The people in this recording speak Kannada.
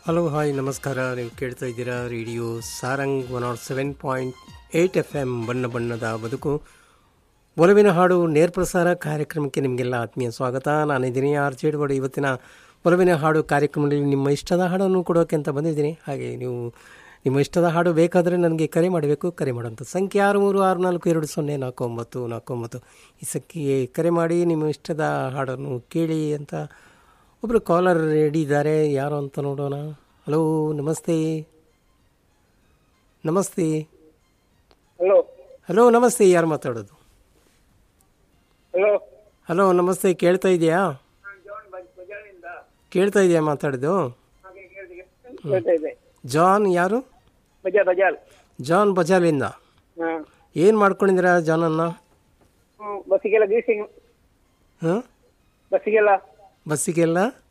ಹಲೋ ಹಾಯ್ ನಮಸ್ಕಾರ ನೀವು ಕೇಳ್ತಾ ಇದ್ದೀರಾ radio Sarang one not seven point eight F M ಬಣ್ಣ ಬಣ್ಣದ ಬದುಕು ಒಲವಿನ ಹಾಡು ನೇರ ಪ್ರಸಾರ ಕಾರ್ಯಕ್ರಮಕ್ಕೆ ನಿಮಗೆಲ್ಲ ಆತ್ಮೀಯ ಸ್ವಾಗತ ನಾನಿದ್ದೀನಿ ಆರ್ ಜೇಡ್ವಾಡು ಇವತ್ತಿನ ಒಲವಿನ ಹಾಡು ಕಾರ್ಯಕ್ರಮದಲ್ಲಿ ನಿಮ್ಮ ಇಷ್ಟದ ಹಾಡನ್ನು ಕೊಡೋಕೆ ಅಂತ ಬಂದಿದ್ದೀನಿ ಹಾಗೆ ನೀವು ನಿಮ್ಮ ಇಷ್ಟದ ಹಾಡು ಬೇಕಾದರೆ ನನಗೆ ಕರೆ ಮಾಡಬೇಕು ಕರೆ ಮಾಡೋಂಥ ಸಂಖ್ಯೆ ಆರು ಮೂರು ಆರು ನಾಲ್ಕು ಎರಡು ಸೊನ್ನೆ ನಾಲ್ಕು ಒಂಬತ್ತು ನಾಲ್ಕು ಒಂಬತ್ತು ಈ ಸಂಖ್ಯೆಗೆ ಕರೆ ಮಾಡಿ ನಿಮ್ಮ ಇಷ್ಟದ ಹಾಡನ್ನು ಕೇಳಿ ಅಂತ ಒಬ್ಬರು ಕಾಲರ್ ರೆಡಿ ಇದ್ದಾರೆ ಯಾರು ಅಂತ ನೋಡೋಣ ಹಲೋ ನಮಸ್ತೆ ನಮಸ್ತೆ ಹಲೋ ಹಲೋ ನಮಸ್ತೆ ಯಾರು ಮಾತಾಡೋದು ಹಲೋ ಹಲೋ ನಮಸ್ತೆ ಕೇಳ್ತಾ ಇದೆಯಾ ಕೇಳ್ತಾ ಇದೆಯಾ ಮಾತಾಡೋದು ಕೇಳ್ತಾ ಇದೆ ಜಾನ್ ಯಾರು ಬಜಾರ್ ಬಜಾರ್ ಜಾನ್ ಬಜಾಲಿಂದ ಹಾಂ ಏನು ಮಾಡ್ಕೊಂಡಿದ್ದೀರಾ ಜಾನನ್ನ ಹ್ಞೂ ಬಸ್ಸಿಗೆಲ್ಲ ಗ್ರೀಸಿಂಗ್ ಹಾಂ ಬಸ್ಸಿಗೆಲ್ಲ ಬಸ್ಸಿಗೆಲ್ಲ